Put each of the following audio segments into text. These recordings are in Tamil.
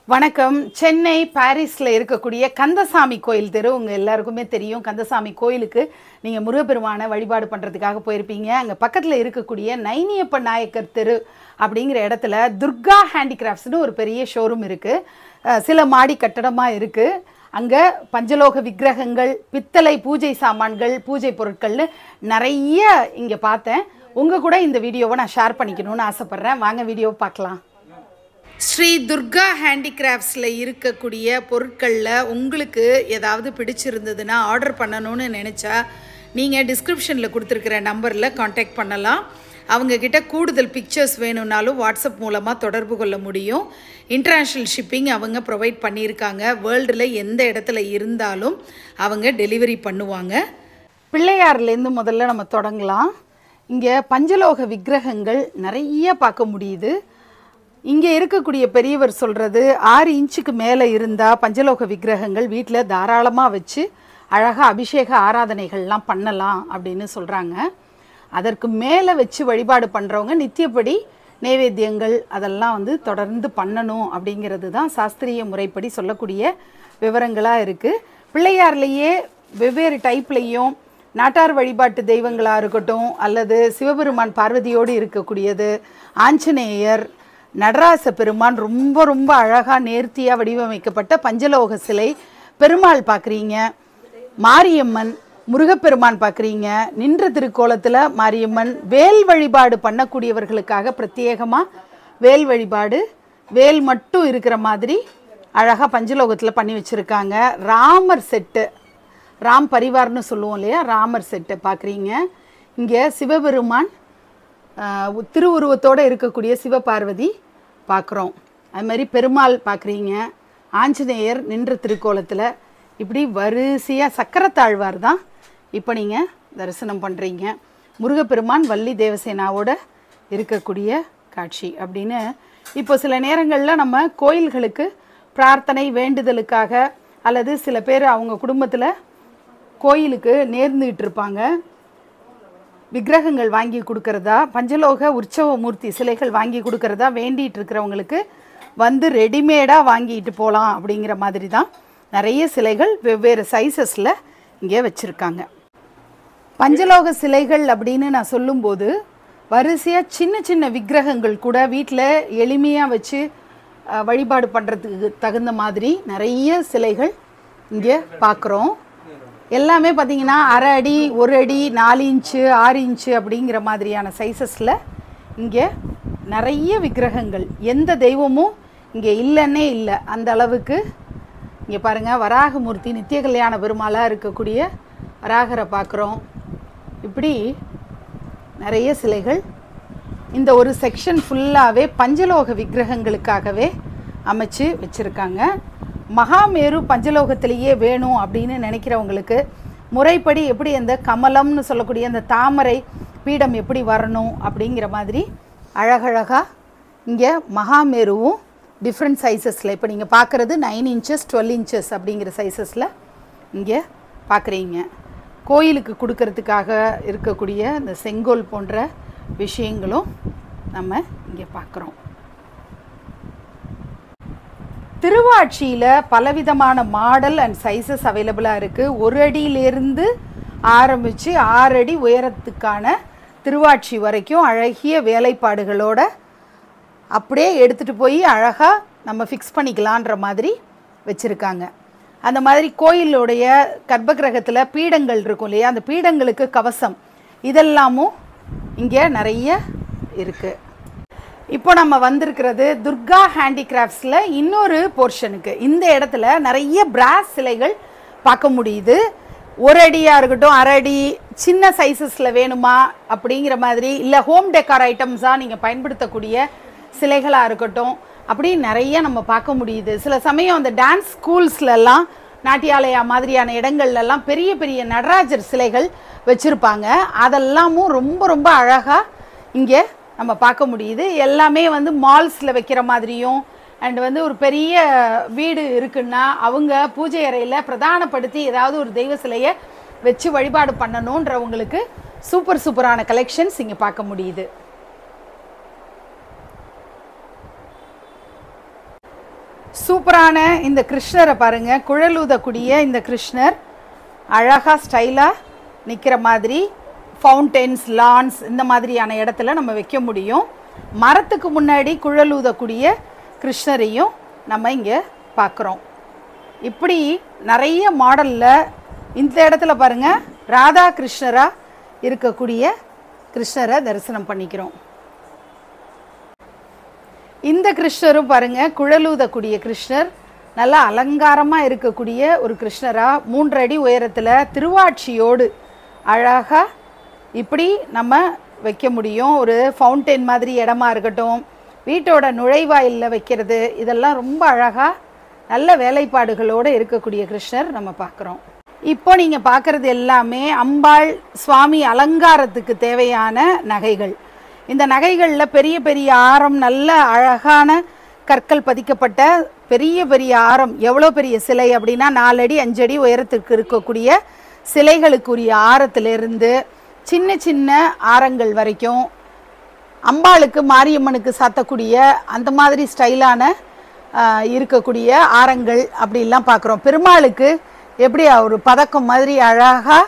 வணக்கம் சென்னை பாரிஸில் இருக்கக்கூடிய கந்தசாமி கோயில் தெரு உங்கள் எல்லாருக்குமே தெரியும் கந்தசாமி கோயிலுக்கு நீங்கள் முருகப்பெருமானை வழிபாடு பண்ணுறதுக்காக போயிருப்பீங்க அங்கே பக்கத்தில் இருக்கக்கூடிய நைனியப்ப நாயக்கர் தெரு அப்படிங்கிற இடத்துல துர்கா ஹேண்டிகிராஃப்ட்ஸ்னு ஒரு பெரிய ஷோரூம் இருக்குது சில மாடி கட்டடமாக இருக்குது அங்கே பஞ்சலோக விக்கிரகங்கள் பித்தளை பூஜை சாமான்கள் பூஜை பொருட்கள்னு நிறைய இங்கே பார்த்தேன் உங்கள் கூட இந்த வீடியோவை நான் ஷேர் பண்ணிக்கணும்னு ஆசைப்பட்றேன் வாங்க வீடியோவை பார்க்கலாம் ஸ்ரீ துர்கா ஹேண்டிகிராஃப்ட்ஸில் இருக்கக்கூடிய பொருட்களில் உங்களுக்கு ஏதாவது பிடிச்சிருந்ததுன்னா ஆர்டர் பண்ணணும்னு நினச்சா நீங்கள் டிஸ்கிரிப்ஷனில் கொடுத்துருக்கிற நம்பரில் காண்டாக்ட் பண்ணலாம் அவங்கக்கிட்ட கூடுதல் பிக்சர்ஸ் வேணும்னாலும் வாட்ஸ்அப் மூலமாக தொடர்பு கொள்ள முடியும் இன்டர்நேஷ்னல் ஷிப்பிங் அவங்க ப்ரொவைட் பண்ணியிருக்காங்க வேர்ல்டில் எந்த இடத்துல இருந்தாலும் அவங்க டெலிவரி பண்ணுவாங்க பிள்ளையார்லேருந்து முதல்ல நம்ம தொடங்கலாம் இங்கே பஞ்சலோக விக்கிரகங்கள் நிறைய பார்க்க முடியுது இங்கே இருக்கக்கூடிய பெரியவர் சொல்கிறது ஆறு இன்ச்சுக்கு மேலே இருந்தால் பஞ்சலோக விக்கிரகங்கள் வீட்டில் தாராளமாக வச்சு அழகாக அபிஷேக ஆராதனைகள்லாம் பண்ணலாம் அப்படின்னு சொல்கிறாங்க அதற்கு மேலே வச்சு வழிபாடு பண்ணுறவங்க நித்தியப்படி நைவேத்தியங்கள் அதெல்லாம் வந்து தொடர்ந்து பண்ணணும் அப்படிங்கிறது தான் சாஸ்திரிய முறைப்படி சொல்லக்கூடிய விவரங்களாக இருக்குது பிள்ளையார்லேயே வெவ்வேறு டைப்லேயும் நாட்டார் வழிபாட்டு தெய்வங்களாக இருக்கட்டும் அல்லது சிவபெருமான் பார்வதியோடு இருக்கக்கூடியது ஆஞ்சநேயர் நடராச பெருமான் ரொம்ப ரொம்ப அழகாக நேர்த்தியாக வடிவமைக்கப்பட்ட பஞ்சலோக சிலை பெருமாள் பார்க்குறீங்க மாரியம்மன் முருகப்பெருமான் பார்க்குறீங்க நின்ற திருக்கோலத்தில் மாரியம்மன் வேல் வழிபாடு பண்ணக்கூடியவர்களுக்காக பிரத்யேகமாக வேல் வழிபாடு வேல் மட்டும் இருக்கிற மாதிரி அழகாக பஞ்சலோகத்தில் பண்ணி வச்சுருக்காங்க ராமர் செட்டு ராம் பரிவார்னு சொல்லுவோம் இல்லையா ராமர் செட்டு பார்க்குறீங்க இங்கே சிவபெருமான் ஆஹ், திருவுருவத்தோடு இருக்கக்கூடிய சிவபார்வதி பார்க்குறோம் அது மாதிரி பெருமாள் பார்க்குறீங்க ஆஞ்சநேயர் நின்ற திருக்கோலத்தில் இப்படி வரிசையாக சக்கரத்தாழ்வார் தான் இப்போ நீங்கள் தரிசனம் பண்ணுறீங்க முருகப்பெருமான் வள்ளி தேவசேனாவோட இருக்கக்கூடிய காட்சி அப்படின்னு இப்போ சில நேரங்களில் நம்ம கோயில்களுக்கு பிரார்த்தனை வேண்டுதலுக்காக அல்லது சில பேர் அவங்க குடும்பத்தில் கோயிலுக்கு நேர்ந்துகிட்டு இருப்பாங்க விக்கிரகங்கள் வாங்கி கொடுக்கறதா பஞ்சலோக உற்சவ மூர்த்தி சிலைகள் வாங்கி கொடுக்கறதா வேண்டிட்டு இருக்கிறவங்களுக்கு வந்து ரெடிமேடாக வாங்கிட்டு போகலாம் அப்படிங்கிற மாதிரி தான் நிறைய சிலைகள் வெவ்வேறு சைஸஸில் இங்கே வச்சுருக்காங்க பஞ்சலோக சிலைகள் அப்படின்னு நான் சொல்லும்போது வரிசையாக சின்ன சின்ன விக்கிரகங்கள் கூட வீட்டில் எளிமையாக வச்சு அஹ், வழிபாடு பண்ணுறதுக்கு தகுந்த மாதிரி நிறைய சிலைகள் இங்கே பார்க்குறோம் எல்லாமே பார்த்தீங்கன்னா அரை அடி ஒரு அடி நாலு இன்ச்சு ஆறு இன்ச்சு அப்படிங்கிற மாதிரியான சைஸஸில் இங்கே நிறைய விக்கிரகங்கள் எந்த தெய்வமும் இங்கே இல்லைன்னே இல்லை அந்த அளவுக்கு இங்கே பாருங்கள் வராகமூர்த்தி நித்திய கல்யாண பெருமாளாக இருக்கக்கூடிய வராகரை பார்க்குறோம் இப்படி நிறைய சிலைகள் இந்த ஒரு செக்ஷன் ஃபுல்லாகவே பஞ்சலோக விக்கிரகங்களுக்காகவே அமைச்சு வச்சுருக்காங்க மகாமேரு பஞ்சலோகத்திலேயே வேணும் அப்படின்னு நினைக்கிறவங்களுக்கு முறைப்படி எப்படி அந்த கமலம்னு சொல்லக்கூடிய அந்த தாமரை பீடம் எப்படி வரணும் அப்படிங்கிற மாதிரி அழகழகாக இங்கே மகாமேருவும் டிஃப்ரெண்ட் சைஸஸில் இப்போ நீங்கள் பார்க்குறது நைன் இன்ச்சஸ் டுவெல் இன்ச்சஸ் அப்படிங்கிற சைஸஸில் இங்கே பார்க்குறீங்க கோயிலுக்கு கொடுக்கறதுக்காக இருக்கக்கூடிய இந்த செங்கோல் போன்ற விஷயங்களும் நம்ம இங்கே பார்க்குறோம் திருவாட்சியில் பலவிதமான மாடல் அண்ட் சைஸஸ் அவைலபிளாக இருக்குது ஒரு அடியிலேருந்து ஆரம்பித்து ஆறு அடி உயரத்துக்கான திருவாட்சி வரைக்கும் அழகிய வேலைப்பாடுகளோட அப்படியே எடுத்துகிட்டு போய் அழகாக நம்ம ஃபிக்ஸ் பண்ணிக்கலான்ற மாதிரி வச்சுருக்காங்க அந்த மாதிரி கோயிலுடைய கர்ப்பகிரகத்தில் பீடங்கள் இருக்கும் இல்லையா அந்த பீடங்களுக்கு கவசம் இதெல்லாமும் இங்கே நிறைய இருக்குது இப்போ நம்ம வந்திருக்கிறது துர்கா ஹேண்டிகிராஃப்ட்ஸில் இன்னொரு போர்ஷனுக்கு இந்த இடத்துல நிறைய பிராஸ் சிலைகள் பார்க்க முடியுது ஒரு அடியாக இருக்கட்டும் அரை அடி சின்ன சைஸஸில் வேணுமா அப்படிங்கிற மாதிரி இல்லை ஹோம் டெக்கார் ஐட்டம்ஸாக நீங்கள் பயன்படுத்தக்கூடிய சிலைகளாக இருக்கட்டும் அப்படி நிறைய நம்ம பார்க்க முடியுது சில சமயம் அந்த டான்ஸ் ஸ்கூல்ஸ்லலாம் நாட்டியாலயா மாதிரியான இடங்கள்லாம் பெரிய பெரிய நடராஜர் சிலைகள் வச்சுருப்பாங்க அதெல்லாமும் ரொம்ப ரொம்ப அழகாக இங்கே நம்ம பார்க்க முடியுது எல்லாமே வந்து மால்ஸில் வைக்கிற மாதிரியும் அண்ட் வந்து ஒரு பெரிய வீடு இருக்குன்னா அவங்க பூஜை அறையில் பிரதானப்படுத்தி ஏதாவது ஒரு தெய்வ சிலையை வச்சு வழிபாடு பண்ணணுன்றவங்களுக்கு சூப்பர் சூப்பரான கலெக்ஷன்ஸ் இங்கே பார்க்க முடியுது சூப்பரான இந்த கிருஷ்ணரை பாருங்க குழலூதக்கூடிய இந்த கிருஷ்ணர் அழகா ஸ்டைலா நிக்கிற மாதிரி ஃபவுண்டென்ஸ் லான்ஸ் இந்த மாதிரியான இடத்துல நம்ம வைக்க முடியும் மரத்துக்கு முன்னாடி குழலூதக்கூடிய கிருஷ்ணரையும் நம்ம இங்கே பார்க்குறோம் இப்படி நிறைய மாடலில் இந்த இடத்துல பாருங்க ராதா கிருஷ்ணரா இருக்கக்கூடிய கிருஷ்ணரை தரிசனம் பண்ணிக்கிறோம் இந்த கிருஷ்ணரும் பாருங்க குழலூதக்கூடிய கிருஷ்ணர் நல்லா அலங்காரமா இருக்கக்கூடிய ஒரு கிருஷ்ணரா மூன்று அடி உயரத்துல திருவாட்சியோடு அழகா இப்படி நம்ம வைக்க முடியும் ஒரு ஃபவுண்டெயின் மாதிரி இடமா இருக்கட்டும் வீட்டோட நுழைவாயிலில் வைக்கிறது இதெல்லாம் ரொம்ப அழகா நல்ல வேலைப்பாடுகளோடு இருக்கக்கூடிய கிருஷ்ணர் நம்ம பார்க்குறோம் இப்போ நீங்க பார்க்கறது எல்லாமே அம்பாள் சுவாமி அலங்காரத்துக்கு தேவையான நகைகள் இந்த நகைகளில் பெரிய பெரிய ஆரம் நல்ல அழகான கற்கள் பதிக்கப்பட்ட பெரிய பெரிய ஆரம் எவ்வளோ பெரிய சிலை அப்படின்னா நாலடி அஞ்சடி உயரத்துக்கு இருக்கக்கூடிய சிலைகளுக்குரிய ஆரத்திலிருந்து சின்ன சின்ன ஆரங்கள் வரைக்கும் அம்பாளுக்கு மாரியம்மனுக்கு சாத்தக்கூடிய அந்த மாதிரி ஸ்டைலான ஆஹ், இருக்கக்கூடிய ஆரங்கள் அப்படிலாம் பார்க்குறோம் பெருமாளுக்கு எப்படி ஒரு பதக்கம் மாதிரி அழகாக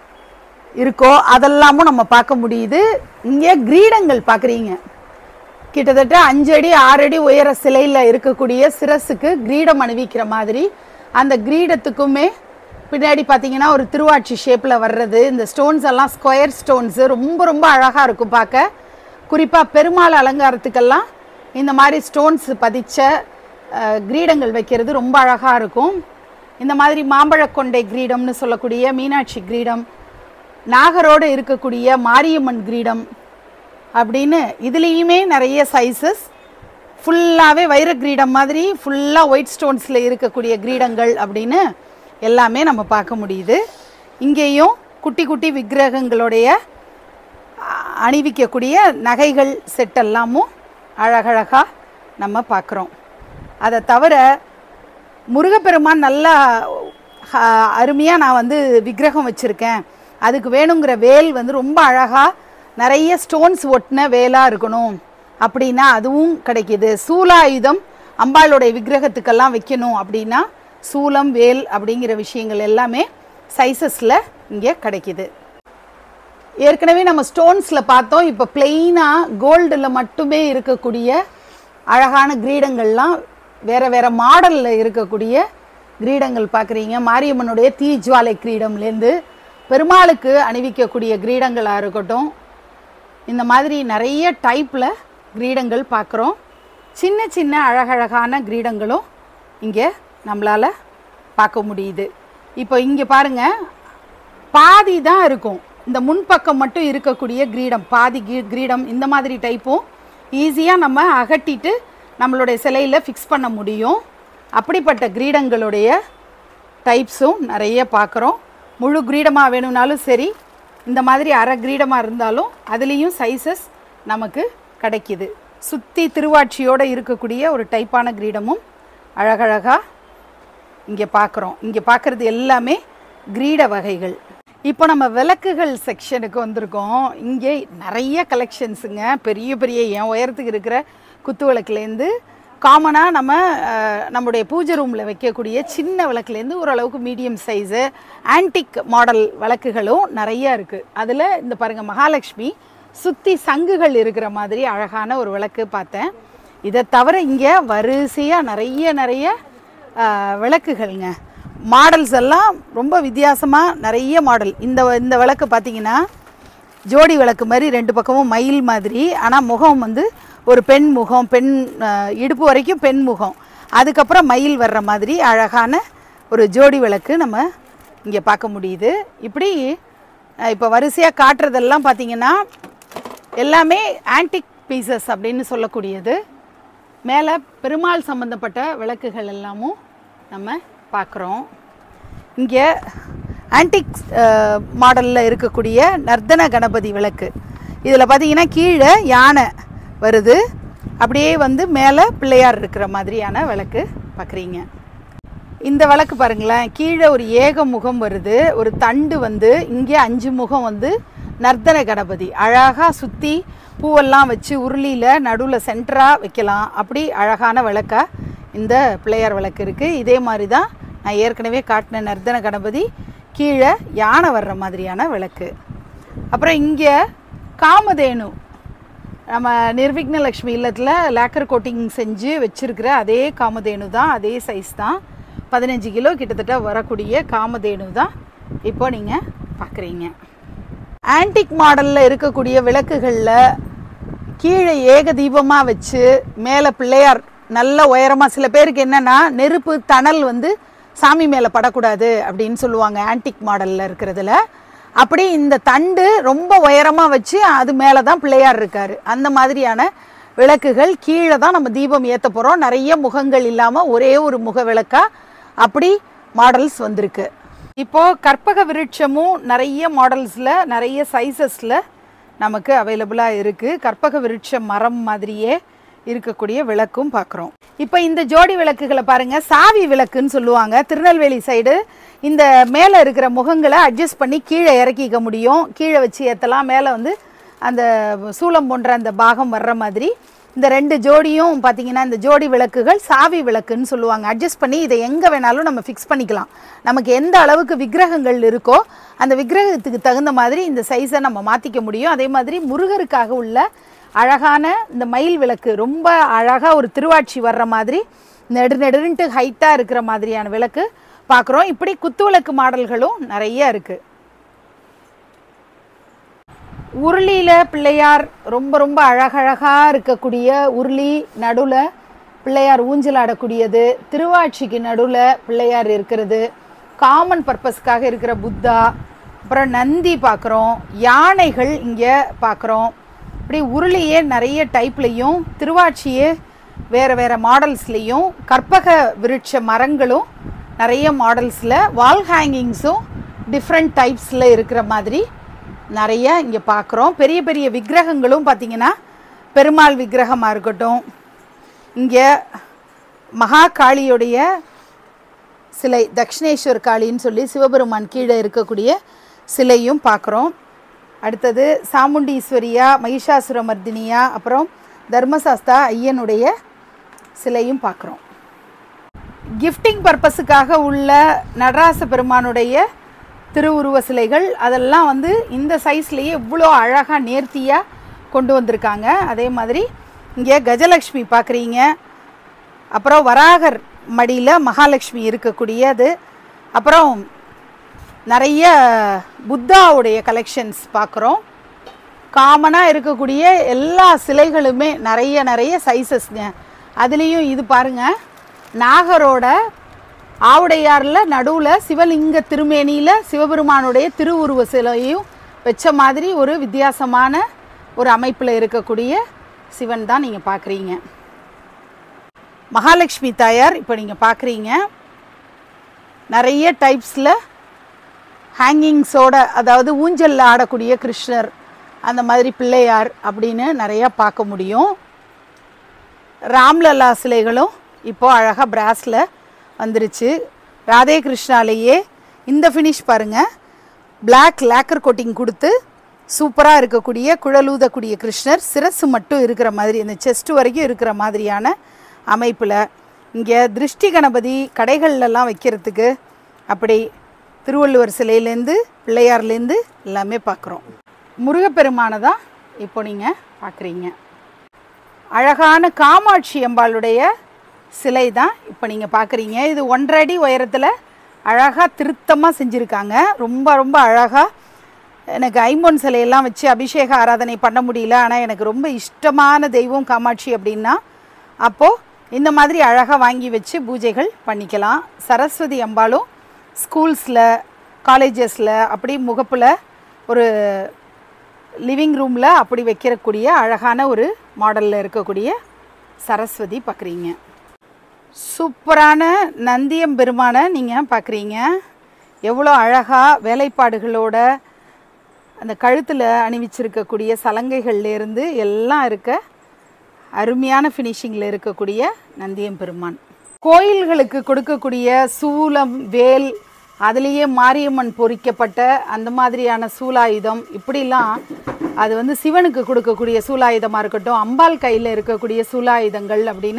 இருக்கோ அதெல்லாமும் நம்ம பார்க்க முடியுது இங்கே கிரீடங்கள் பார்க்குறீங்க கிட்டத்தட்ட அஞ்சு அடி ஆறு அடி உயர சிலையில் இருக்கக்கூடிய சிரசுக்கு கிரீடம் அணிவிக்கிற மாதிரி அந்த கிரீடத்துக்குமே பின்னாடி பார்த்தீங்கன்னா ஒரு திருவாட்சி ஷேப்பில் வர்றது இந்த ஸ்டோன்ஸ் எல்லாம் ஸ்கொயர் ஸ்டோன்ஸு ரொம்ப ரொம்ப அழகாக இருக்கும் பார்க்க குறிப்பாக பெருமாள் அலங்காரத்துக்கெல்லாம் இந்த மாதிரி ஸ்டோன்ஸ் பதிச்ச அஹ், கிரீடங்கள் வைக்கிறது ரொம்ப அழகாக இருக்கும் இந்த மாதிரி மாம்பழக்கொண்டை கிரீடம்னு சொல்லக்கூடிய மீனாட்சி கிரீடம் நாகரோடு இருக்கக்கூடிய மாரியம்மன் கிரீடம் அப்படின்னு இதுலேயுமே நிறைய சைஸஸ் ஃபுல்லாகவே வைர கிரீடம் மாதிரி ஃபுல்லாக ஒயிட் ஸ்டோன்ஸில் இருக்கக்கூடிய கிரீடங்கள் அப்படின்னு எல்லாமே நம்ம பார்க்க முடியுது இங்கேயும் குட்டி குட்டி விக்கிரகங்களுடைய அ- அணிவிக்கக்கூடிய நகைகள் செட் எல்லாமும் அழகழகாக நம்ம பார்க்குறோம் அதை தவிர முருகப்பெருமான் நல்லா அருமையாக நான் வந்து விக்கிரகம் வச்சுருக்கேன் அதுக்கு வேணுங்கிற வேல் வந்து ரொம்ப அழகாக நிறைய ஸ்டோன்ஸ் ஒட்டின வேலாக இருக்கணும் அப்படின்னா அதுவும் கிடைக்கிது சூலாயுதம் அம்பாளுடைய விக்கிரகத்துக்கெல்லாம் வைக்கணும் அப்படின்னா சூலம் வேல் அப்படிங்கிற விஷயங்கள் எல்லாமே சைஸஸில் இங்கே கிடைக்கிது ஏற்கனவே நம்ம ஸ்டோன்ஸில் பார்த்தோம் இப்போ பிளெயினாக கோல்டில் மட்டுமே இருக்கக்கூடிய அழகான கிரீடங்கள்லாம் வேற வேற மாடலில் இருக்கக்கூடிய கிரீடங்கள் பார்க்குறீங்க மாரியம்மனுடைய தீஜ்வாலை கிரீடம்லேருந்து பெருமாளுக்கு அணிவிக்கக்கூடிய கிரீடங்களாக இருக்கட்டும் இந்த மாதிரி நிறைய டைப்பில் கிரீடங்கள் பார்க்குறோம் சின்ன சின்ன அழகழகான கிரீடங்களும் இங்கே நம்மளால் பார்க்க முடியுது இப்போ இங்கே பாருங்கள் பாதி தான் இருக்கும் இந்த முன்பக்கம் மட்டும் இருக்கக்கூடிய கிரீடம் பாதி கீ- கிரீடம் இந்த மாதிரி டைப்பும் ஈஸியாக நம்ம அகட்டிட்டு நம்மளுடைய சிலையில் ஃபிக்ஸ் பண்ண முடியும் அப்படிப்பட்ட கிரீடங்களுடைய டைப்ஸும் நிறைய பார்க்குறோம் முழு கிரீடமாக வேணும்னாலும் சரி இந்த மாதிரி அரை கிரீடமாக இருந்தாலும் அதுலேயும் சைஸஸ் நமக்கு கிடைக்கிது சுற்றி திருவாட்சியோடு இருக்கக்கூடிய ஒரு டைப்பான கிரீடமும் அழகழகாக இங்கே பார்க்குறோம் இங்கே பார்க்குறது எல்லாமே கிரீட வகைகள் இப்போ நம்ம விளக்குகள் செக்ஷனுக்கு வந்திருக்கோம் இங்கே நிறைய கலெக்ஷன்ஸுங்க பெரிய பெரிய என் உயரத்துக்கு இருக்கிற குத்து விளக்குலேருந்து காமனாக நம்ம அஹ், நம்முடைய பூஜை ரூமில் வைக்கக்கூடிய சின்ன விளக்குலேருந்து ஓரளவுக்கு மீடியம் சைஸு ஆன்டிக் மாடல் விளக்குகளும் நிறைய இருக்குது அதில் இந்த பாருங்கள் மகாலட்சுமி சுற்றி சங்குகள் இருக்கிற மாதிரி அழகான ஒரு விளக்கு பார்த்தேன் இதை தவிர இங்கே வரிசையாக நிறைய நிறைய ஆஹ், விளக்குகள்ங்க மாடல்ஸ் எல்லாம் ரொம்ப வித்தியாசமாக நிறைய மாடல் இந்த இந்த விளக்கு பார்த்தீங்கன்னா ஜோடி விளக்கு மாதிரி ரெண்டு பக்கமும் மயில் மாதிரி ஆனால் முகம் வந்து ஒரு பெண் முகம் பெண் ஆஹ், இடுப்பு வரைக்கும் பெண் முகம் அதுக்கப்புறம் மயில் வர்ற மாதிரி அழகான ஒரு ஜோடி விளக்கு நம்ம இங்கே பார்க்க முடியுது இப்படி இப்போ வரிசையாக காட்டுறதெல்லாம் பார்த்தீங்கன்னா எல்லாமே ஆன்டிக் பீசஸ் அப்படின்னு சொல்லக்கூடியது மேலே பெருமாள் சம்பந்தப்பட்ட விளக்குகள் எல்லாமும் நம்ம பார்க்குறோம் இங்கே ஆன்டிக் மாடலில் இருக்கக்கூடிய நர்த்தன கணபதி விளக்கு இதில் பார்த்தீங்கன்னா கீழே யானை வருது அப்படியே வந்து மேலே பிள்ளையார் இருக்கிற மாதிரியான விளக்கு பார்க்குறீங்க இந்த விளக்கு பாருங்களேன் கீழே ஒரு ஏக முகம் வருது ஒரு தண்டு வந்து இங்கே அஞ்சு முகம் வந்து நர்த்தன கணபதி அழகாக சுற்றி பூவெல்லாம் வச்சு உருளியில் நடுவில் சென்டராக வைக்கலாம் அப்படி அழகான விளக்கா இந்த பிள்ளையார் விளக்கு இருக்குது இதே மாதிரி தான் நான் ஏற்கனவே காட்டின நர்தன கணபதி கீழே யானை வர்ற மாதிரியான விளக்கு அப்புறம் இங்கே காமதேனு நம்ம நிர்விக்ன லக்ஷ்மி இல்லத்தில் லேக்கர் கோட்டிங் செஞ்சு வச்சுருக்கிற அதே காமதேனு தான் அதே சைஸ் தான் பதினஞ்சு கிலோ கிட்டத்தட்ட வரக்கூடிய காமதேனு தான் இப்போ நீங்கள் பார்க்குறீங்க ஆன்டிக் மாடலில் இருக்கக்கூடிய விளக்குகளில் கீழே ஏக தீபமாக வச்சு மேலே பிள்ளையார் நல்ல உயரமாக சில பேருக்கு என்னென்னா நெருப்பு தணல் வந்து சாமி மேலே படக்கூடாது அப்படின்னு சொல்லுவாங்க ஆன்டிக் மாடலில் இருக்கிறதுல அப்படி இந்த தண்டு ரொம்ப உயரமாக வச்சு அது மேலே தான் பிள்ளையார் இருக்கார் அந்த மாதிரியான விளக்குகள் கீழே தான் நம்ம தீபம் ஏற்ற போகிறோம் நிறைய முகங்கள் இல்லாமல் ஒரே ஒரு முக விளக்கா அப்படி மாடல்ஸ் வந்திருக்கு இப்போது கற்பக விருட்சமும் நிறைய மாடல்ஸில் நிறைய சைஸஸில் நமக்கு அவைலபிளாக இருக்குது கற்பக விருட்ச மரம் மாதிரியே இருக்கக்கூடிய விளக்கும் பார்க்குறோம் இப்போ இந்த ஜோடி விளக்குகளை பாருங்கள் சாவி விளக்குன்னு சொல்லுவாங்க திருநெல்வேலி சைடு இந்த மேலே இருக்கிற முகங்களை அட்ஜஸ்ட் பண்ணி கீழே இறக்கிக்க முடியும் கீழே வச்சு ஏற்றலாம் மேலே வந்து அந்த சூளம் போன்ற அந்த பாகம் வர்ற மாதிரி இந்த ரெண்டு ஜோடியும் பார்த்தீங்கன்னா இந்த ஜோடி விளக்குகள் சாவி விளக்குன்னு சொல்லுவாங்க அட்ஜஸ்ட் பண்ணி இதை எங்கே வேணாலும் நம்ம ஃபிக்ஸ் பண்ணிக்கலாம் நமக்கு எந்த அளவுக்கு விக்கிரகங்கள் இருக்கோ அந்த விக்கிரகத்துக்கு தகுந்த மாதிரி இந்த சைஸை நம்ம மாற்றிக்க முடியும் அதே மாதிரி முருகருக்காக உள்ள அழகான இந்த மயில் விளக்கு ரொம்ப அழகாக ஒரு திருவாட்சி வர்ற மாதிரி நெடு நெடுன்ட்டு ஹைட்டாக இருக்கிற மாதிரியான விளக்கு பார்க்குறோம் இப்படி குத்து விளக்கு மாடல்களும் நிறைய இருக்குது உருளியில் பிள்ளையார் ரொம்ப ரொம்ப அழகழகாக இருக்கக்கூடிய உருளி நடுவில் பிள்ளையார் ஊஞ்சல் ஆடக்கூடியது திருவாட்சிக்கு நடுவில் பிள்ளையார் இருக்கிறது காமன் பர்பஸ்க்காக இருக்கிற புத்தா அப்புறம் நந்தி பார்க்குறோம் யானைகள் இங்கே பார்க்குறோம் இப்படி உருளியே நிறைய டைப்லேயும் திருவாட்சியே வேறு வேறு மாடல்ஸ்லேயும் கற்பக விருட்ச மரங்களும் நிறைய மாடல்ஸில் வால் ஹேங்கிங்ஸும் டிஃப்ரெண்ட் டைப்ஸில் இருக்கிற மாதிரி நிறைய இங்கே பார்க்குறோம் பெரிய பெரிய விக்கிரகங்களும் பார்த்திங்கன்னா பெருமாள் விக்கிரகமாக இருக்கட்டும் இங்கே மகா காளியுடைய சிலை தக்ஷிணேஸ்வர் காளின்னு சொல்லி சிவபெருமான் கீழே இருக்கக்கூடிய சிலையும் பார்க்குறோம் அடுத்தது சாமுண்டீஸ்வரியா மகிஷாசுரமர்தினியா அப்புறம் தர்மசாஸ்தா ஐயனுடைய சிலையும் பார்க்குறோம் கிஃப்டிங் பர்பஸுக்காக உள்ள நடராச பெருமானுடைய திருவுருவ சிலைகள் அதெல்லாம் வந்து இந்த சைஸ்லேயே இவ்வளோ அழகாக நேர்த்தியாக கொண்டு வந்திருக்காங்க அதே மாதிரி இங்கே கஜலக்ஷ்மி பார்க்குறீங்க அப்புறம் வராகர் மடியில் மகாலட்சுமி இருக்கக்கூடியது அப்புறம் நிறைய புத்தாவுடைய கலெக்ஷன்ஸ் பார்க்குறோம் காமனாக இருக்கக்கூடிய எல்லா சிலைகளுமே நிறைய நிறைய சைஸஸ்ங்க அதுலேயும் இது பாருங்கள் நாகரோட ஆவுடையாரில் நடுவில் சிவலிங்க திருமேனியில் சிவபெருமானுடைய திருவுருவ சிலையும் வச்ச மாதிரி ஒரு வித்தியாசமான ஒரு அமைப்பில் இருக்கக்கூடிய சிவன் தான் நீங்கள் பார்க்குறீங்க மகாலட்சுமி தாயார் இப்போ நீங்கள் பார்க்குறீங்க நிறைய டைப்ஸில் ஹேங்கிங்ஸோட அதாவது ஊஞ்சலில் ஆடக்கூடிய கிருஷ்ணர் அந்த மாதிரி பிள்ளையார் அப்படின்னு நிறையா பார்க்க முடியும் ராம்லல்லா சிலைகளும் இப்போது அழகாக பிராஸில் வந்துருச்சு ராதே கிருஷ்ணாலேயே இந்த ஃபினிஷ் பாருங்கள் பிளாக் லேக்கர் கோட்டிங் கொடுத்து சூப்பராக இருக்கக்கூடிய குழலூதக்கூடிய கிருஷ்ணர் சிரசு மட்டும் இருக்கிற மாதிரி இந்த செஸ்ட் வரைக்கும் இருக்கிற மாதிரியான அமைப்பில் இங்கே திருஷ்டி கணபதி கடைகள்லாம் வைக்கிறதுக்கு அப்படி திருவள்ளுவர் சிலையிலேருந்து பிள்ளையார்லேருந்து எல்லாமே பார்க்குறோம் முருகப்பெருமானை தான் இப்போ நீங்கள் பார்க்குறீங்க அழகான காமாட்சி அம்பாளுடைய சிலை தான் இப்போ நீங்கள் பார்க்குறீங்க இது ஒன்றரை அடி உயரத்தில் அழகாக திருத்தமாக செஞ்சுருக்காங்க ரொம்ப ரொம்ப அழகாக எனக்கு ஐம்பொன் சிலையெல்லாம் வச்சு அபிஷேக ஆராதனை பண்ண முடியல ஆனால் எனக்கு ரொம்ப இஷ்டமான தெய்வம் காமாட்சி அப்படின்னா அப்போது இந்த மாதிரி அழகாக வாங்கி வச்சு பூஜைகள் பண்ணிக்கலாம் சரஸ்வதி அம்பாலும் ஸ்கூல்ஸில் காலேஜஸில் அப்படி முகப்பில் ஒரு லிவிங் ரூமில் அப்படி வைக்கிறக்கூடிய அழகான ஒரு மாடலில் இருக்கக்கூடிய சரஸ்வதி பார்க்குறீங்க சூப்பரான நந்தியம் பெருமானை நீங்கள் பார்க்குறீங்க எவ்வளோ அழகாக வேலைப்பாடுகளோட அந்த கழுத்தில் அணிவிச்சிருக்கக்கூடிய சலங்கைகள்லேருந்து எல்லாம் இருக்க அருமையான ஃபினிஷிங்கில் இருக்கக்கூடிய நந்தியம் பெருமான் கோயில்களுக்கு கொடுக்கக்கூடிய சூலம் வேல் அதுலேயே மாரியம்மன் பொறிக்கப்பட்ட அந்த மாதிரியான சூலாயுதம் இப்படிலாம் அது வந்து சிவனுக்கு கொடுக்கக்கூடிய சூலாயுதமாக இருக்கட்டும் அம்பாள் கையில் இருக்கக்கூடிய சூலாயுதங்கள் அப்படின்னு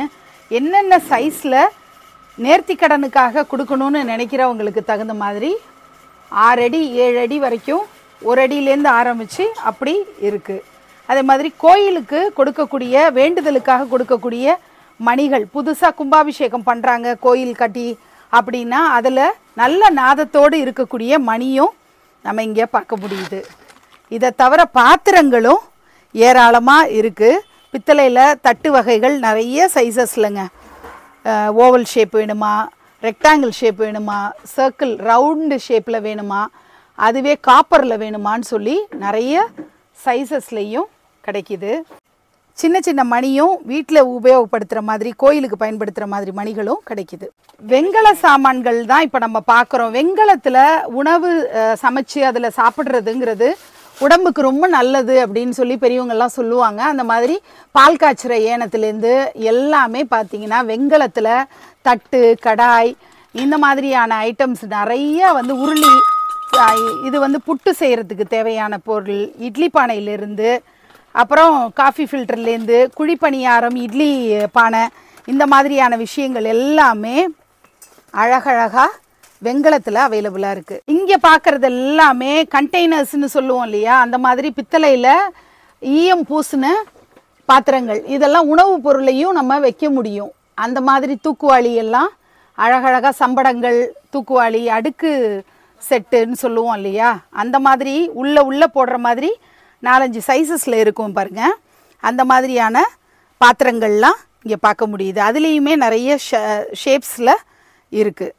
என்னென்ன சைஸில் நேர்த்திக்கடனுக்காக கொடுக்கணும்னு நினைக்கிறவங்களுக்கு தகுந்த மாதிரி ஆறு அடி ஏழு அடி வரைக்கும் ஒரு அடியிலேருந்து ஆரம்பித்து அப்படி இருக்குது அதே மாதிரி கோயிலுக்கு கொடுக்கக்கூடிய வேண்டுதலுக்காக கொடுக்கக்கூடிய மணிகள் புதுசாக கும்பாபிஷேகம் பண்ணுறாங்க கோயில் கட்டி அப்படின்னா அதில் நல்ல நாதத்தோடு இருக்கக்கூடிய மணியும் நம்ம இங்கே பார்க்க முடியுது இதை தவிர பாத்திரங்களும் ஏராளமாக இருக்குது பித்தளையில் தட்டு வகைகள் நிறைய சைஸஸ்லங்க ஓவல் ஷேப் வேணுமா ரெக்டாங்கிள் ஷேப் வேணுமா சர்க்கிள் ரவுண்டு ஷேப்பில் வேணுமா அதுவே காப்பரில் வேணுமான்னு சொல்லி நிறைய சைஸஸ்லேயும் கிடைக்கிது சின்ன சின்ன மணியும் வீட்டில் உபயோகப்படுத்துகிற மாதிரி கோயிலுக்கு பயன்படுத்துகிற மாதிரி மணிகளும் கிடைக்குது வெங்கல சாமான்கள் தான் இப்போ நம்ம பார்க்குறோம் வெங்கலத்தில் உணவு அஹ், சமைச்சு அதில் சாப்பிட்றதுங்கிறது உடம்புக்கு ரொம்ப நல்லது அப்படின்னு சொல்லி பெரியவங்கெல்லாம் சொல்லுவாங்க அந்த மாதிரி பால் காய்ச்சுற ஏனத்துலேருந்து எல்லாமே பார்த்தீங்கன்னா வெங்கலத்தில் தட்டு கடாய் இந்த மாதிரியான ஐட்டம்ஸ் நிறைய வந்து உருளி அஹ், இது வந்து புட்டு செய்கிறதுக்கு தேவையான பொருள் இட்லி பானையிலிருந்து அப்புறம் காஃபி ஃபில்டர்லேருந்து குழிப்பணியாரம் இட்லி பானை இந்த மாதிரியான விஷயங்கள் எல்லாமே அழகழகா வெங்கலத்தில் அவைலபிளாக இருக்குது இங்கே பார்க்குறது எல்லாமே கண்டெய்னர்ஸ்னு சொல்லுவோம் இல்லையா அந்த மாதிரி பித்தளையில் ஈயம் பூசின பாத்திரங்கள் இதெல்லாம் உணவுப் பொருளையும் நம்ம வைக்க முடியும் அந்த மாதிரி தூக்குவாளி எல்லாம் அழகழகா சம்படங்கள் தூக்குவாளி அடுக்கு செட்டுன்னு சொல்லுவோம் இல்லையா அந்த மாதிரி உள்ள உள்ள போடுற மாதிரி நாலஞ்சு சைஸஸில் இருக்கும் பாருங்க அந்த மாதிரியான பாத்திரங்கள்லாம் இங்கே பார்க்க முடியுது அதுலேயுமே நிறைய ஷேப்ஸில் இருக்குது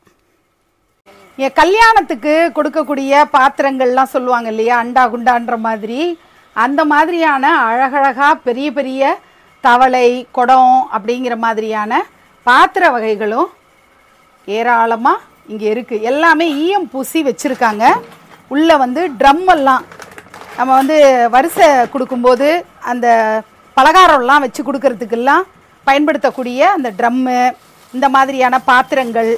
என் கல்யாணத்துக்கு கொடுக்கக்கூடிய பாத்திரங்கள்லாம் சொல்லுவாங்க இல்லையா அண்டா குண்டான்ற மாதிரி அந்த மாதிரியான அழகழகா பெரிய பெரிய தவளை குடம் அப்படிங்கிற மாதிரியான பாத்திர வகைகளும் ஏராளமாக இங்கே இருக்குது எல்லாமே ஈயம் பூசி வச்சுருக்காங்க உள்ளே வந்து ட்ரம் எல்லாம் நம்ம வந்து வரிசை கொடுக்கும்போது அந்த பலகாரம்லாம் வச்சு கொடுக்கறதுக்கெல்லாம் பயன்படுத்தக்கூடிய அந்த ட்ரம்மு இந்த மாதிரியான பாத்திரங்கள்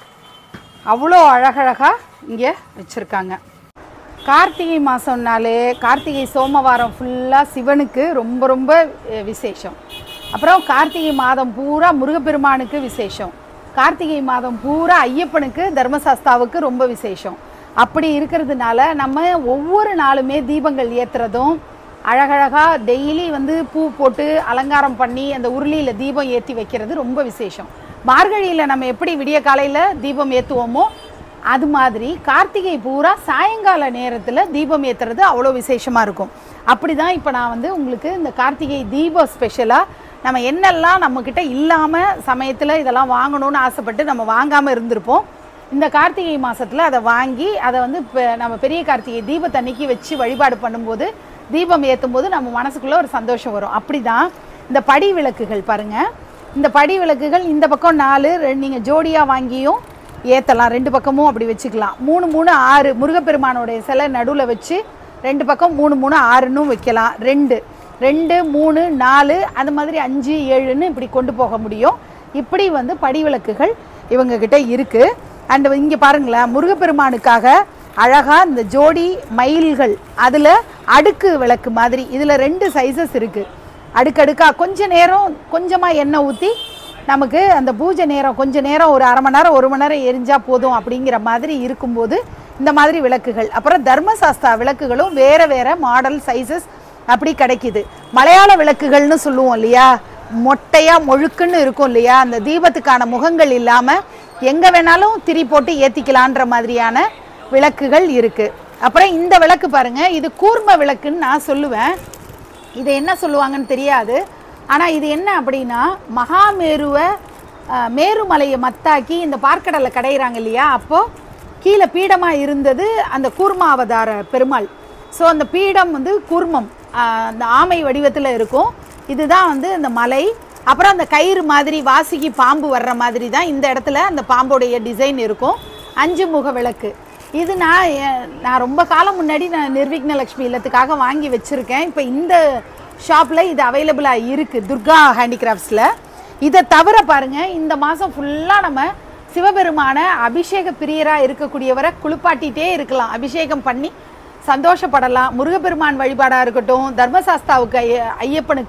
அவ்வளோ அழகழகா இங்கே வச்சுருக்காங்க கார்த்திகை மாதம்னாலே கார்த்திகை சோமவாரம் ஃபுல்லாக சிவனுக்கு ரொம்ப ரொம்ப அஹ், விசேஷம் அப்புறம் கார்த்திகை மாதம் பூரா முருகப்பெருமானுக்கு விசேஷம் கார்த்திகை மாதம் பூரா ஐயப்பனுக்கு தர்மசாஸ்தாவுக்கு ரொம்ப விசேஷம் அப்படி இருக்கிறதுனால நம்ம ஒவ்வொரு நாளுமே தீபங்கள் ஏற்றுறதும் அழகழகா டெய்லி வந்து பூ போட்டு அலங்காரம் பண்ணி அந்த உருளியில் தீபம் ஏற்றி வைக்கிறது ரொம்ப விசேஷம் மார்கழியில் நம்ம எப்படி விடிய காலையில் தீபம் ஏற்றுவோமோ அது மாதிரி கார்த்திகை பூரா சாயங்கால நேரத்தில் தீபம் ஏற்றுறது அவ்வளோ விசேஷமாக இருக்கும் அப்படி தான் இப்போ நான் வந்து உங்களுக்கு இந்த கார்த்திகை தீபம் ஸ்பெஷலாக நம்ம என்னெல்லாம் நம்மக்கிட்ட இல்லாமல் சமயத்தில் இதெல்லாம் வாங்கணும்னு ஆசைப்பட்டு நம்ம வாங்காமல் இருந்திருப்போம் இந்த கார்த்திகை மாதத்தில் அதை வாங்கி அதை வந்து இப்போ நம்ம பெரிய கார்த்திகை தீபத்தன்னைக்கு வச்சு வழிபாடு பண்ணும்போது தீபம் ஏற்றும் போது நம்ம மனசுக்குள்ளே ஒரு சந்தோஷம் வரும் அப்படி தான் இந்த படி விளக்குகள் பாருங்கள் இந்த படி விளக்குகள் இந்த பக்கம் நாலு நீங்கள் ஜோடியாக வாங்கியும் ஏற்றலாம் ரெண்டு பக்கமும் அப்படி வச்சுக்கலாம் மூணு மூணு ஆறு முருகப்பெருமானுடைய சிலை நடுவில் வச்சு ரெண்டு பக்கம் மூணு மூணு ஆறுன்னு வைக்கலாம் ரெண்டு ரெண்டு மூணு நாலு அந்த மாதிரி அஞ்சு ஏழுன்னு இப்படி கொண்டு போக முடியும் இப்படி வந்து படி விளக்குகள் இவங்க கிட்ட இருக்கு அண்ட் இங்கே பாருங்களேன் முருகப்பெருமானுக்காக அழகா இந்த ஜோடி மயில்கள் அதில் அடுக்கு விளக்கு மாதிரி இதில் ரெண்டு சைஸஸ் இருக்கு அடுக்கடுக்கா கொஞ்ச நேரம் கொஞ்சமாக எண்ணெய் ஊற்றி நமக்கு அந்த பூஜை நேரம் கொஞ்ச நேரம் ஒரு அரை மணி நேரம் ஒரு மணி நேரம் எரிஞ்சா போதும் அப்படிங்கிற மாதிரி இருக்கும்போது இந்த மாதிரி விளக்குகள் அப்புறம் தர்மசாஸ்தா விளக்குகளும் வேற வேற மாடல் சைஸஸ் அப்படி கிடைக்குது மலையாள விளக்குகள்னு சொல்லுவோம் இல்லையா மொட்டையா மொழுக்குன்னு இருக்கும் இல்லையா அந்த தீபத்துக்கான முகங்கள் இல்லாம எங்க வேணாலும் திரி போட்டு ஏத்திக்கலான்ற மாதிரியான விளக்குகள் இருக்கு அப்புறம் இந்த விளக்கு பாருங்க இது கூர்ம விளக்குன்னு நான் சொல்லுவேன் இதை என்ன சொல்லுவாங்கன்னு தெரியாது ஆனால் இது என்ன அப்படின்னா மகாமேருவை அஹ், மேருமலையை மத்தாக்கி இந்த பார்க்கடலை கடையிறாங்க இல்லையா அப்போது கீழே பீடமாக இருந்தது அந்த கூர்ம அவதார பெருமாள் ஸோ அந்த பீடம் வந்து கூர்மம் அஹ், அந்த ஆமை வடிவத்தில் இருக்கும் இதுதான் வந்து இந்த மலை அப்புறம் அந்த கயிறு மாதிரி வாசிக்கு பாம்பு வர்ற மாதிரி தான் இந்த இடத்துல அந்த பாம்போடைய டிசைன் இருக்கும் அஞ்சு முக விளக்கு இது நான் எ- நான் ரொம்ப காலம் முன்னாடி நான் நிர்விக்ன லக்ஷ்மி இல்லத்துக்காக வாங்கி வச்சுருக்கேன் இப்போ இந்த ஷாப்பில் இது அவைலபிளாக இருக்குது துர்கா ஹேண்டிகிராஃப்ட்ஸில் இதை தவிர பாருங்கள் இந்த மாதம் ஃபுல்லாக நம்ம சிவபெருமான அபிஷேக பிரியராக இருக்கக்கூடியவரை குளிப்பாட்டிகிட்டே இருக்கலாம் அபிஷேகம் பண்ணி சந்தோஷப்படலாம் முருகப்பெருமான் வழிபாடாக இருக்கட்டும் தர்மசாஸ்தாவுக்கு ஐய ஐயப்பனுக்கு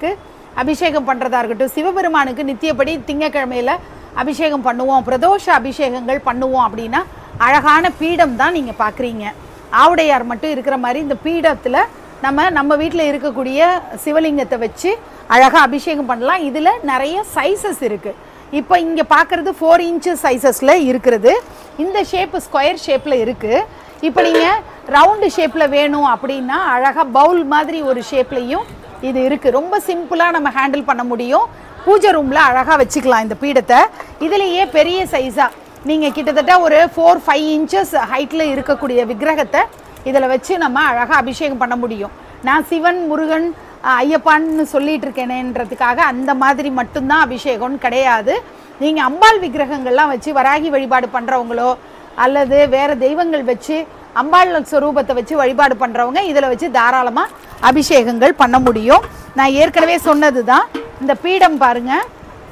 அபிஷேகம் பண்ணுறதா இருக்கட்டும் சிவபெருமானுக்கு நித்தியப்படி திங்கக்கிழமையில் அபிஷேகம் பண்ணுவோம் பிரதோஷ அபிஷேகங்கள் பண்ணுவோம் அப்படின்னா அழகான பீடம் தான் நீங்கள் பார்க்குறீங்க ஆவுடையார் மட்டும் இருக்கிற மாதிரி இந்த பீடத்தில் நம்ம நம்ம வீட்டில் இருக்கக்கூடிய சிவலிங்கத்தை வச்சு அழகாக அபிஷேகம் பண்ணலாம் இதில் நிறைய சைஸஸ் இருக்குது இப்போ இங்கே பார்க்குறது ஃபோர் இன்ச்சு சைஸஸில் இருக்கிறது இந்த ஷேப்பு ஸ்கொயர் ஷேப்பில் இருக்குது இப்போ நீங்கள் ரவுண்டு ஷேப்பில் வேணும் அப்படின்னா அழகாக பவுல் மாதிரி ஒரு ஷேப்லேயும் இது இருக்குது ரொம்ப சிம்பிளாக நம்ம ஹேண்டில் பண்ண முடியும் பூஜை ரூமில் அழகாக வச்சுக்கலாம் இந்த பீடத்தை இதுலேயே பெரிய சைஸாக நீங்கள் கிட்டத்தட்ட ஒரு ஃபோர் ஃபைவ் இன்ச்சஸ் ஹைட்டில் இருக்கக்கூடிய விக்கிரகத்தை இதில் வச்சு நம்ம அழகாக அபிஷேகம் பண்ண முடியும் நான் சிவன் முருகன் அஹ், ஐயப்பான்னு சொல்லிட்டு இருக்கேனேன்றதுக்காக அந்த மாதிரி மட்டும்தான் அபிஷேகம்னு கிடையாது நீங்கள் அம்பாள் விக்கிரகங்கள்லாம் வச்சு வராகி வழிபாடு பண்ணுறவங்களோ அல்லது வேறு தெய்வங்கள் வச்சு அம்பாள் ஸ்வரூபத்தை வச்சு வழிபாடு பண்ணுறவங்க இதில் வச்சு தாராளமாக அபிஷேகங்கள் பண்ண முடியும் நான் ஏற்கனவே சொன்னது தான் இந்த பீடம் பாருங்கள்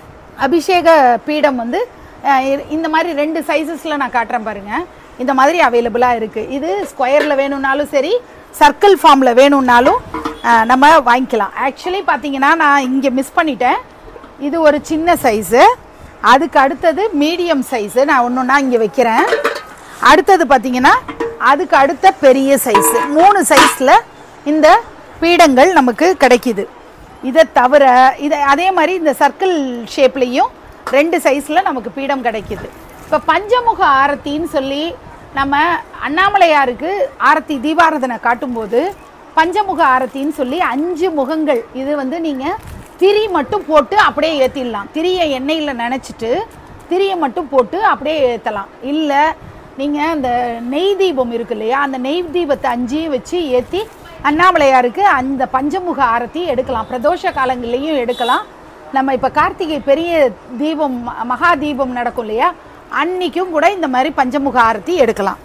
அபிஷேக பீடம் வந்து அஹ், இ- இந்த மாதிரி ரெண்டு சைஸஸில் நான் காட்டுறேன் பாருங்கள் இந்த மாதிரி அவைலபிளாக இருக்குது இது ஸ்கொயரில் வேணும்னாலும் சரி சர்க்கிள் ஃபார்மில் வேணும்னாலும் அஹ், நம்ம வாங்கிக்கலாம் ஆக்சுவலி பார்த்தீங்கன்னா நான் இங்கே மிஸ் பண்ணிட்டேன் இது ஒரு சின்ன சைஸு அதுக்கு அடுத்தது மீடியம் சைஸு நான் ஒன்று ஒன்றா இங்கே வைக்கிறேன் அடுத்தது பார்த்தீங்கன்னா அதுக்கு அடுத்த பெரிய சைஸு மூணு சைஸில் இந்த பீடங்கள் நமக்கு கிடைக்கிது இதை தவிர இதை அதே மாதிரி இந்த சர்க்கிள் ஷேப்லேயும் ரெண்டு சைஸில் நமக்கு பீடம் கிடைக்கிது இப்போ பஞ்சமுக ஆரத்தின்னு சொல்லி நம்ம அண்ணாமலையாருக்கு ஆரத்தி தீபாரதனை காட்டும்போது பஞ்சமுக ஆரத்தின்னு சொல்லி அஞ்சு முகங்கள் இது வந்து நீங்கள் திரி மட்டும் போட்டு அப்படியே ஏற்றிடலாம் திரியை எண்ணெயில் நனைச்சிட்டு திரியை மட்டும் போட்டு அப்படியே ஏற்றலாம் இல்லை நீங்கள் அந்த நெய் தீபம் இருக்கு இல்லையா அந்த நெய் தீபத்தை அஞ்சையும் வச்சு ஏற்றி அண்ணாமலையாருக்கு அந்த பஞ்சமுக ஆரத்தி எடுக்கலாம் பிரதோஷ காலங்கள்லேயும் எடுக்கலாம் நம்ம இப்போ கார்த்திகை பெரிய தீபம் ம- மகா தீபம் நடக்கும் இல்லையா அன்னைக்கும் கூட இந்த மாதிரி பஞ்சமுக ஆரத்தி எடுக்கலாம்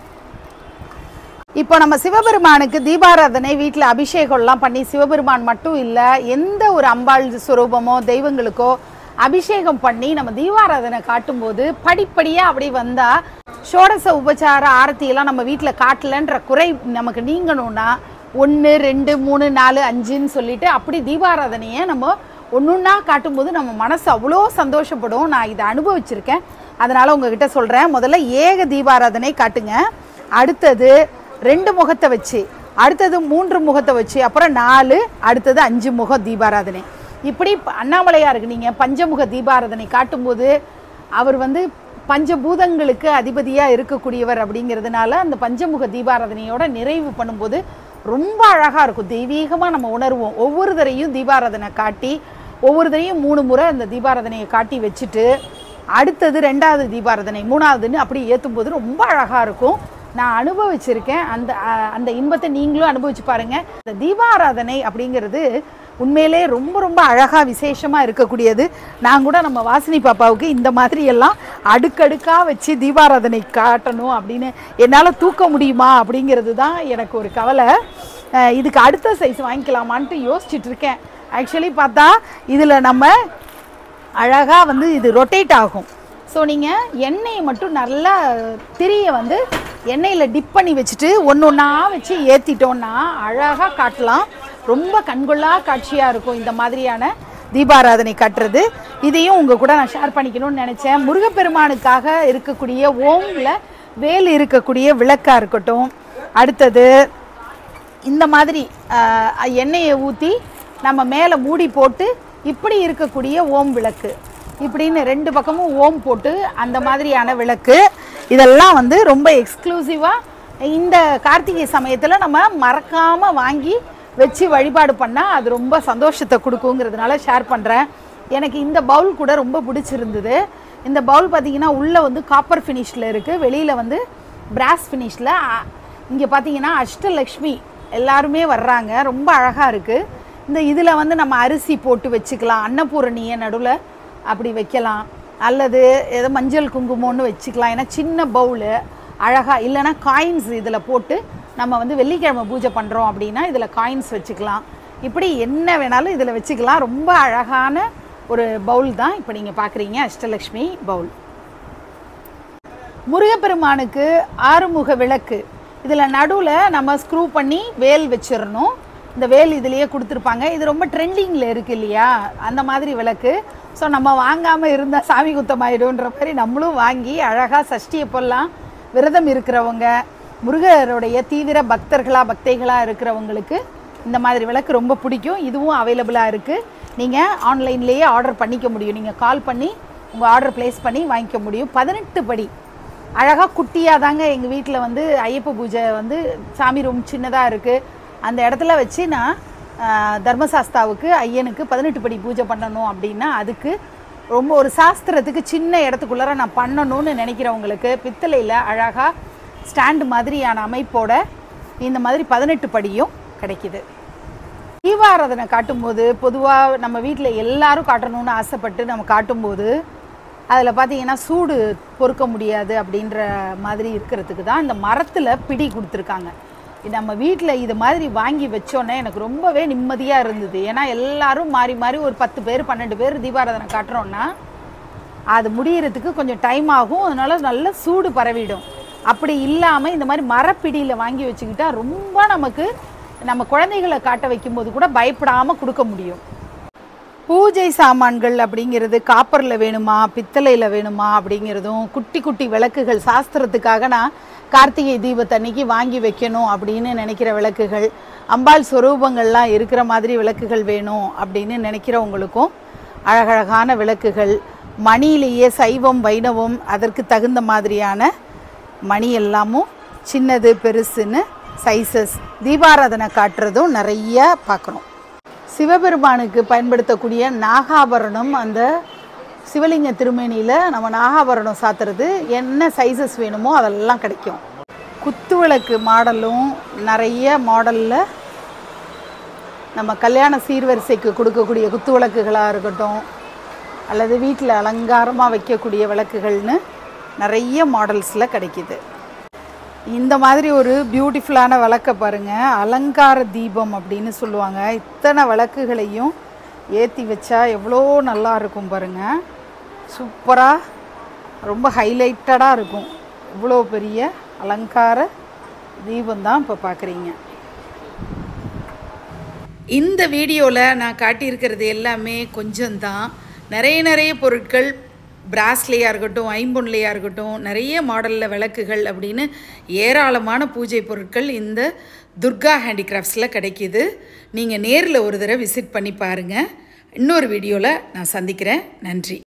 இப்போ நம்ம சிவபெருமானுக்கு தீபாராதனை வீட்டில் அபிஷேகம்லாம் பண்ணி சிவபெருமான் மட்டும் இல்லை எந்த ஒரு அம்பாள் சுரூபமோ தெய்வங்களுக்கோ அபிஷேகம் பண்ணி நம்ம தீபாராதனை காட்டும்போது படிப்படியாக அப்படி வந்தால் ஷோடச உபச்சார ஆரத்தியெல்லாம் நம்ம வீட்டில் காட்டலன்ற குறை நமக்கு நீங்கணும்னா ஒன்று ரெண்டு மூணு நாலு அஞ்சுன்னு சொல்லிட்டு அப்படி தீபாராதனையை நம்ம ஒன்றுன்னா காட்டும்போது நம்ம மனசு அவ்வளோ சந்தோஷப்படும் நான் இதை அனுபவிச்சிருக்கேன் அதனால் உங்ககிட்ட சொல்கிறேன் முதல்ல ஏக தீபாராதனை காட்டுங்க அடுத்தது ரெண்டு முகத்தை வச்சு அடுத்தது மூன்று முகத்தை வச்சு அப்புறம் நாலு அடுத்தது அஞ்சு முகம் தீபாராதனை இப்படி ப- அண்ணாமலையாருக்கு நீங்கள் பஞ்சமுக தீபாராதனை காட்டும்போது அவர் வந்து பஞ்சபூதங்களுக்கு அதிபதியாக இருக்கக்கூடியவர் அப்படிங்கிறதுனால அந்த பஞ்சமுக தீபாராதனையோட நிறைவு பண்ணும்போது ரொம்ப அழகாக இருக்கும் தெய்வீகமாக நம்ம உணர்வோம் ஒவ்வொரு தரையும் தீபாராதனை காட்டி ஒவ்வொரு தரையும் மூணு முறை அந்த தீபாராதனையை காட்டி வச்சுட்டு அடுத்தது ரெண்டாவது தீபாராதனை மூணாவதுன்னு அப்படி ஏற்றும் போது ரொம்ப அழகாக இருக்கும் நான் அனுபவிச்சிருக்கேன் அந்த அஹ், அந்த இன்பத்தை நீங்களும் அனுபவிச்சு பாருங்க இந்த தீபாராதனை அப்படிங்கிறது உண்மையிலே ரொம்ப ரொம்ப அழகாக விசேஷமாக இருக்கக்கூடியது நான் கூட நம்ம வாசினி பாப்பாவுக்கு இந்த மாதிரி எல்லாம் அடுக்கடுக்காக வச்சு தீபாராதனை காட்டணும் அப்படின்னு என்னால் தூக்க முடியுமா அப்படிங்கிறது தான் எனக்கு ஒரு கவலை அஹ், இதுக்கு அடுத்த சைஸ் வாங்கிக்கலாமான்ட்டு யோசிச்சுட்டு இருக்கேன் ஆக்சுவலி பார்த்தா இதில் நம்ம அழகாக வந்து இது ரொட்டேட் ஆகும் ஸோ நீங்கள் எண்ணெயை மட்டும் நல்லா திரியை வந்து எண்ணெயில் டிப் பண்ணி வச்சுட்டு ஒன்று ஒன்றா வச்சு ஏற்றிட்டோன்னா அழகாக காட்டலாம் ரொம்ப கண்கொள்ளா காட்சியாக இருக்கும் இந்த மாதிரியான தீபாராதனை காட்டுறது இதையும் உங்கள் கூட நான் ஷேர் பண்ணிக்கணும்னு நினச்சேன் முருகப்பெருமானுக்காக இருக்கக்கூடிய ஓம்ல வேல் இருக்கக்கூடிய விளக்காக இருக்கட்டும் அடுத்தது இந்த மாதிரி ஆஹ், எண்ணெயை ஊற்றி நம்ம மேலே மூடி போட்டு இப்படி இருக்கக்கூடிய ஓம் விளக்கு இப்படின்னு ரெண்டு பக்கமும் ஓம் போட்டு அந்த மாதிரியான விளக்கு இதெல்லாம் வந்து ரொம்ப எக்ஸ்க்ளூசிவாக இந்த கார்த்திகை சமயத்தில் நம்ம மறக்காமல் வாங்கி வச்சு வழிபாடு பண்ணால் அது ரொம்ப சந்தோஷத்தை கொடுக்குங்கிறதுனால ஷேர் பண்ணுறேன் எனக்கு இந்த பவுல் கூட ரொம்ப பிடிச்சிருந்தது இந்த பவுல் பார்த்தீங்கன்னா உள்ளே வந்து காப்பர் ஃபினிஷில் இருக்குது வெளியில் வந்து பிராஸ் ஃபினிஷில் இங்கே பார்த்தீங்கன்னா அஷ்டலக்ஷ்மி எல்லாருமே வர்றாங்க ரொம்ப அழகாக இருக்குது இந்த இதில் வந்து நம்ம அரிசி போட்டு வச்சுக்கலாம் அன்னபூரணியை நடுவில் அப்படி வைக்கலாம் அல்லது ஏதோ மஞ்சள் குங்குமம்னு வச்சுக்கலாம் ஏன்னா சின்ன பவுலு அழகாக இல்லைன்னா காயின்ஸ் இதில் போட்டு நம்ம வந்து வெள்ளிக்கிழமை பூஜை பண்ணுறோம் அப்படின்னா இதில் காயின்ஸ் வச்சுக்கலாம் இப்படி என்ன வேணாலும் இதில் வச்சுக்கலாம் ரொம்ப அழகான ஒரு பவுல் தான் இப்போ நீங்கள் பார்க்குறீங்க அஷ்டலக்ஷ்மி பவுல் முருகப்பெருமானுக்கு ஆறுமுக விளக்கு இதில் நடுவில் நம்ம ஸ்க்ரூ பண்ணி வேல் வச்சிடணும் இந்த வேல் இதுலேயே கொடுத்துருப்பாங்க இது ரொம்ப ட்ரெண்டிங்கில் இருக்கு இல்லையா அந்த மாதிரி விளக்கு ஸோ நம்ம வாங்காமல் இருந்தால் சாமி குத்தமாயிடும்ன்ற மாதிரி நம்மளும் வாங்கி அழகாக சஷ்டி அப்போல்லாம் விரதம் இருக்கிறவங்க முருகருடைய தீவிர பக்தர்களாக பக்தைகளாக இருக்கிறவங்களுக்கு இந்த மாதிரி விளக்கு ரொம்ப பிடிக்கும் இதுவும் அவைலபிளாக இருக்குது நீங்கள் ஆன்லைன்லேயே ஆர்டர் பண்ணிக்க முடியும் நீங்கள் கால் பண்ணி உங்கள் ஆர்டர் ப்ளேஸ் பண்ணி வாங்கிக்க முடியும் பதினெட்டு படி அழகாக குட்டியாக தாங்க எங்கள் வீட்டில் வந்து ஐயப்ப பூஜை வந்து சாமி ரூம் சின்னதாக இருக்குது அந்த இடத்துல வச்சு நான் ஆஹ், தர்மசாஸ்தாவுக்கு ஐயனுக்கு பதினெட்டு படி பூஜை பண்ணணும் அப்படின்னா அதுக்கு ரொம்ப ஒரு சாஸ்திரத்துக்கு சின்ன இடத்துக்குள்ளார நான் பண்ணணும்னு நினைக்கிறவங்களுக்கு பித்தளையில் அழகாக ஸ்டாண்டு மாதிரியான அமைப்போட இந்த மாதிரி பதினெட்டு படியும் கிடைக்குது தீபாராதனை காட்டும்போது பொதுவாக நம்ம வீட்டில் எல்லாரும் காட்டணும்னு ஆசைப்பட்டு நம்ம காட்டும்போது அதில் பார்த்தீங்கன்னா சூடு பொறுக்க முடியாது அப்படின்ற மாதிரி இருக்கிறதுக்கு தான் இந்த மரத்தில் பிடி கொடுத்துருக்காங்க இது நம்ம வீட்டில் இது மாதிரி வாங்கி வச்சோன்னே எனக்கு ரொம்பவே நிம்மதியாக இருந்தது ஏன்னா எல்லாரும் மாறி மாறி ஒரு பத்து பேர் பன்னெண்டு பேர் தீபாராதனை காட்டுறோன்னா அது முடியறதுக்கு கொஞ்சம் டைம் ஆகும் அதனால நல்ல சூடு பரவிடும் அப்படி இல்லாமல் இந்த மாதிரி மரப்பிடியில் வாங்கி வச்சுக்கிட்டா ரொம்ப நமக்கு நம்ம குழந்தைகளை காட்ட வைக்கும்போது கூட பயப்படாமல் கொடுக்க முடியும் பூஜை சாமான்கள் அப்படிங்கிறது காப்பரில் வேணுமா பித்தளையில் வேணுமா அப்படிங்கிறதும் குட்டி குட்டி விளக்குகள் சாஸ்திரத்துக்காக நான் கார்த்திகை தீபத்தன்னைக்கு வாங்கி வைக்கணும் அப்படின்னு நினைக்கிற விளக்குகள் அம்பாள் சொரூபங்கள்லாம் இருக்கிற மாதிரி விளக்குகள் வேணும் அப்படின்னு நினைக்கிறவங்களுக்கும் அழகழகான விளக்குகள் மணியிலேயே சைவம் வைணவம் அதற்கு தகுந்த மாதிரியான மணி எல்லாமும் சின்னது பெருசுன்னு சைஸஸ் தீபாராதனை காட்டுறதும் நிறைய பார்க்குறோம் சிவபெருமானுக்கு பயன்படுத்தக்கூடிய நாகாபரணம் அந்த சிவலிங்க திருமேனியில் நம்ம நாகாபரணம் சாத்துறது என்ன சைஸஸ் வேணுமோ அதெல்லாம் கிடைக்கும் குத்துவிளக்கு மாடலும் நிறைய மாடலில் நம்ம கல்யாண சீர்வரிசைக்கு கொடுக்கக்கூடிய குத்துவிளக்குகளாக இருக்கட்டும் அல்லது வீட்டில் அலங்காரமாக வைக்கக்கூடிய விளக்குகள்னு நிறைய மாடல்ஸில் கிடைக்கிது இந்த மாதிரி ஒரு பியூட்டிஃபுல்லான விளக்கை பாருங்கள் அலங்கார தீபம் அப்படின்னு சொல்லுவாங்க இத்தனை விளக்குகளையும் ஏற்றி வச்சா எவ்வளோ நல்லா இருக்கும் பாருங்கள் சூப்பராக ரொம்ப ஹைலைட்டடாக இருக்கும் இவ்வளோ பெரிய அலங்கார தீபம் தான் இப்போ பார்க்குறீங்க இந்த வீடியோவில் நான் காட்டியிருக்கிறது எல்லாமே கொஞ்சம்தான் நிறைய நிறைய பொருட்கள் பிராஸ்லேயாக இருக்கட்டும் ஐம்பொன்லையாக இருக்கட்டும் நிறைய மாடலில் விளக்குகள் அப்படின்னு ஏராளமான பூஜை பொருட்கள் இந்த துர்கா ஹேண்டிகிராஃப்ட்ஸில் கிடைக்கிது நீங்கள் நேரில் ஒரு தடவை விசிட் பண்ணி பாருங்கள் இன்னொரு வீடியோவில் நான் சந்திக்கிறேன் நன்றி